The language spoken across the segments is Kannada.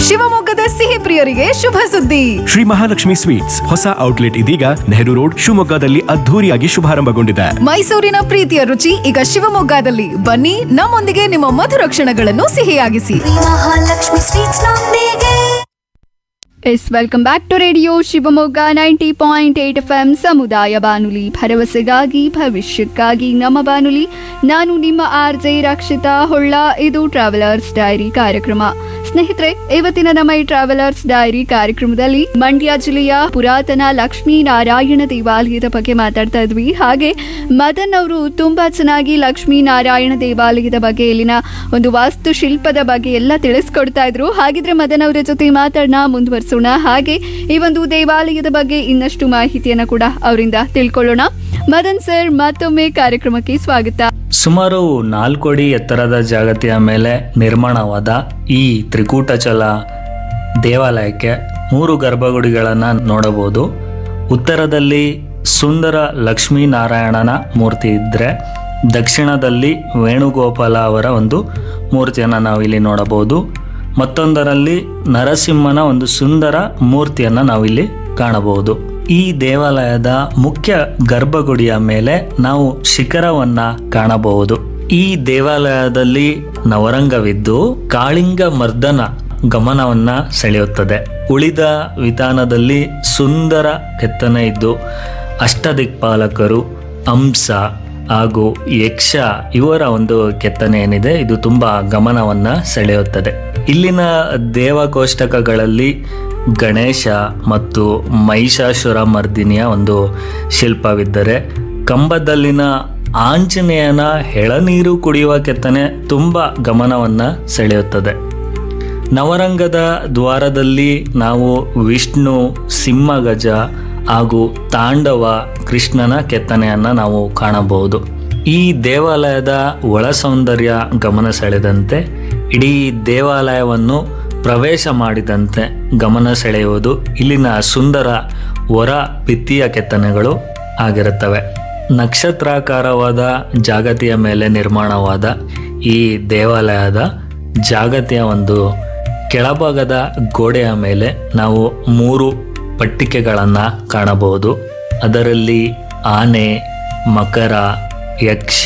ಶಿವಮೊಗ್ಗದ ಸಿಹಿ ಪ್ರಿಯರಿಗೆ ಶುಭ ಸುದ್ದಿ ಶ್ರೀ ಮಹಾಲಕ್ಷ್ಮಿ ಸ್ವೀಟ್ಸ್ ಹೊಸ ಔಟ್ಲೆಟ್ ಇದೀಗ ನೆಹರು ರೋಡ್ ಶಿವಮೊಗ್ಗದಲ್ಲಿ ಅದ್ಧೂರಿಯಾಗಿ ಶುಭಾರಂಭಗೊಂಡಿದೆ ಮೈಸೂರಿನ ಪ್ರೀತಿಯ ರುಚಿ ಈಗ ಶಿವಮೊಗ್ಗದಲ್ಲಿ ಬನ್ನಿ ನಮ್ಮೊಂದಿಗೆ ನಿಮ್ಮ ಮಧುರ ಕ್ಷಣಗಳನ್ನು ಸಿಹಿಯಾಗಿಸಿ ಮಹಾಲಕ್ಷ್ಮಿ ಸ್ವೀಟ್ಸ್ ನೊಂದಿಗೆ yes welcome back to radio Shivamogga ninety point eight F M ಸಮುದಾಯ ಬಾನುಲಿ ಭರವಸೆಗಾಗಿ ಭವಿಷ್ಯಕ್ಕಾಗಿ ನಮ್ಮ ಬಾನುಲಿ ನಾನು ನಿಮ್ಮ ಆರ್ ಜೆ ರಕ್ಷಿತಾ ಹೊಳ್ಳ ಇದು ಟ್ರಾವೆಲರ್ಸ್ ಡೈರಿ ಕಾರ್ಯಕ್ರಮ ಸ್ನೇಹಿತರೆ ಇವತ್ತಿನ ನಮ್ಮ ಈ ಟ್ರಾವೆಲರ್ಸ್ ಡೈರಿ ಕಾರ್ಯಕ್ರಮದಲ್ಲಿ ಮಂಡ್ಯ ಜಿಲ್ಲೆಯ ಪುರಾತನ ಲಕ್ಷ್ಮೀ ನಾರಾಯಣ ದೇವಾಲಯದ ಬಗ್ಗೆ ಮಾತಾಡ್ತಾ ಇದ್ವಿ ಹಾಗೆ ಮದನ್ ಅವರು ತುಂಬಾ ಚೆನ್ನಾಗಿ ಲಕ್ಷ್ಮೀ ನಾರಾಯಣ ದೇವಾಲಯದ ಬಗ್ಗೆ ಇಲ್ಲಿನ ಒಂದು ವಾಸ್ತುಶಿಲ್ಪದ ಬಗ್ಗೆ ಎಲ್ಲ ತಿಳಿಸ್ಕೊಡ್ತಾ ಇದ್ರು ಹಾಗಿದ್ರೆ ಮದನ್ ಅವರ ಜೊತೆ ಮಾತಾಡೋಣ ಮುಂದುವರಿಸೋಣ ಹಾಗೆ ಈ ಒಂದು ದೇವಾಲಯದ ಬಗ್ಗೆ ಇನ್ನಷ್ಟು ಮಾಹಿತಿಯನ್ನ ಕೂಡ ಅವರಿಂದ ತಿಳ್ಕೊಳ್ಳೋಣ ಮದನ್ ಸರ್ ಮತ್ತೊಮ್ಮೆ ಕಾರ್ಯಕ್ರಮಕ್ಕೆ ಸ್ವಾಗತ ಸುಮಾರು ನಾಲ್ಕು ಅಡಿ ಎತ್ತರದ ಜಾಗತಿಯ ಮೇಲೆ ನಿರ್ಮಾಣವಾದ ಈ ತ್ರಿಕೂಟಚಲ ದೇವಾಲಯಕ್ಕೆ ಮೂರು ಗರ್ಭಗುಡಿಗಳನ್ನು ನೋಡಬಹುದು ಉತ್ತರದಲ್ಲಿ ಸುಂದರ ಲಕ್ಷ್ಮೀನಾರಾಯಣನ ಮೂರ್ತಿ ಇದ್ದರೆ ದಕ್ಷಿಣದಲ್ಲಿ ವೇಣುಗೋಪಾಲ ಅವರ ಒಂದು ಮೂರ್ತಿಯನ್ನು ನಾವಿಲ್ಲಿ ನೋಡಬಹುದು ಮತ್ತೊಂದರಲ್ಲಿ ನರಸಿಂಹನ ಒಂದು ಸುಂದರ ಮೂರ್ತಿಯನ್ನು ನಾವಿಲ್ಲಿ ಕಾಣಬಹುದು ಈ ದೇವಾಲಯದ ಮುಖ್ಯ ಗರ್ಭಗುಡಿಯ ಮೇಲೆ ನಾವು ಶಿಖರವನ್ನ ಕಾಣಬಹುದು ಈ ದೇವಾಲಯದಲ್ಲಿ ನವರಂಗವಿದ್ದು ಕಾಳಿಂಗ ಮರ್ದನ ಗಮನವನ್ನ ಸೆಳೆಯುತ್ತದೆ ಉಳಿದ ವಿಧಾನದಲ್ಲಿ ಸುಂದರ ಕೆತ್ತನೆ ಇದ್ದು ಅಷ್ಟದಿಕ್ಪಾಲಕರು ಹಂಸ ಹಾಗೂ ಯಕ್ಷ ಇವರ ಒಂದು ಕೆತ್ತನೆ ಏನಿದೆ ಇದು ತುಂಬಾ ಗಮನವನ್ನ ಸೆಳೆಯುತ್ತದೆ ಇಲ್ಲಿನ ದೇವಕೋಷ್ಟಕಗಳಲ್ಲಿ ಗಣೇಶ ಮತ್ತು ಮಹಿಷಾಸುರ ಮರ್ದಿನಿಯ ಒಂದು ಶಿಲ್ಪವಿದ್ದರೆ ಕಂಬದಲ್ಲಿನ ಆಂಜನೇಯನ ಎಳನೀರು ಕುಡಿಯುವ ಕೆತ್ತನೆ ತುಂಬ ಗಮನವನ್ನು ಸೆಳೆಯುತ್ತದೆ ನವರಂಗದ ದ್ವಾರದಲ್ಲಿ ನಾವು ವಿಷ್ಣು ಸಿಂಹಗಜ ಹಾಗೂ ತಾಂಡವ ಕೃಷ್ಣನ ಕೆತ್ತನೆಯನ್ನು ನಾವು ಕಾಣಬಹುದು ಈ ದೇವಾಲಯದ ಒಳ ಸೌಂದರ್ಯ ಗಮನ ಸೆಳೆದಂತೆ ಇಡೀ ದೇವಾಲಯವನ್ನು ಪ್ರವೇಶ ಮಾಡಿದಂತೆ ಗಮನ ಸೆಳೆಯುವುದು ಇಲ್ಲಿನ ಸುಂದರ ಹೊರ ಭಿತ್ತಿಯ ಕೆತ್ತನೆಗಳು ಆಗಿರುತ್ತವೆ ನಕ್ಷತ್ರಾಕಾರವಾದ ಜಾಗತಿಯ ಮೇಲೆ ನಿರ್ಮಾಣವಾದ ಈ ದೇವಾಲಯದ ಜಾಗತಿಯ ಒಂದು ಕೆಳಭಾಗದ ಗೋಡೆಯ ಮೇಲೆ ನಾವು ಮೂರು ಪಟ್ಟಿಕೆಗಳನ್ನು ಕಾಣಬಹುದು ಅದರಲ್ಲಿ ಆನೆ ಮಕರ ಯಕ್ಷ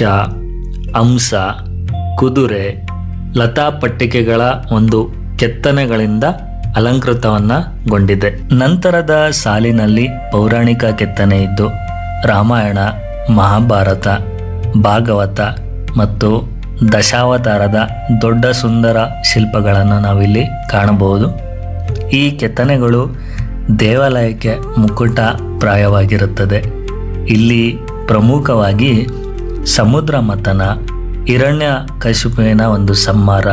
ಹಂಸ ಕುದುರೆ ಲತಾ ಪಟ್ಟಿಕೆಗಳ ಒಂದು ಕೆತ್ತನೆಗಳಿಂದ ಅಲಂಕೃತವನ್ನಗೊಂಡಿದೆ ನಂತರದ ಸಾಲಿನಲ್ಲಿ ಪೌರಾಣಿಕ ಕೆತ್ತನೆ ಇದ್ದು ರಾಮಾಯಣ ಮಹಾಭಾರತ ಭಾಗವತ ಮತ್ತು ದಶಾವತಾರದ ದೊಡ್ಡ ಸುಂದರ ಶಿಲ್ಪಗಳನ್ನು ನಾವಿಲ್ಲಿ ಕಾಣಬಹುದು ಈ ಕೆತ್ತನೆಗಳು ದೇವಾಲಯಕ್ಕೆ ಮುಕ್ಕುಟ ಪ್ರಾಯವಾಗಿರುತ್ತದೆ ಇಲ್ಲಿ ಪ್ರಮುಖವಾಗಿ ಸಮುದ್ರ ಮಥನ ಹಿರಣ್ಯ ಕಶುಪಿನ ಒಂದು ಸಂಹಾರ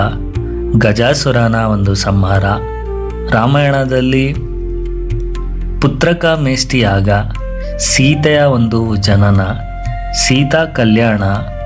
ಗಜಾಸುರನ ಒಂದು ಸಂಹಾರ ರಾಮಾಯಣದಲ್ಲಿ ಪುತ್ರಕ ಮೇಷ್ಟಿಯಾಗ ಸೀತೆಯ ಒಂದು ಜನನ ಸೀತಾ ಕಲ್ಯಾಣ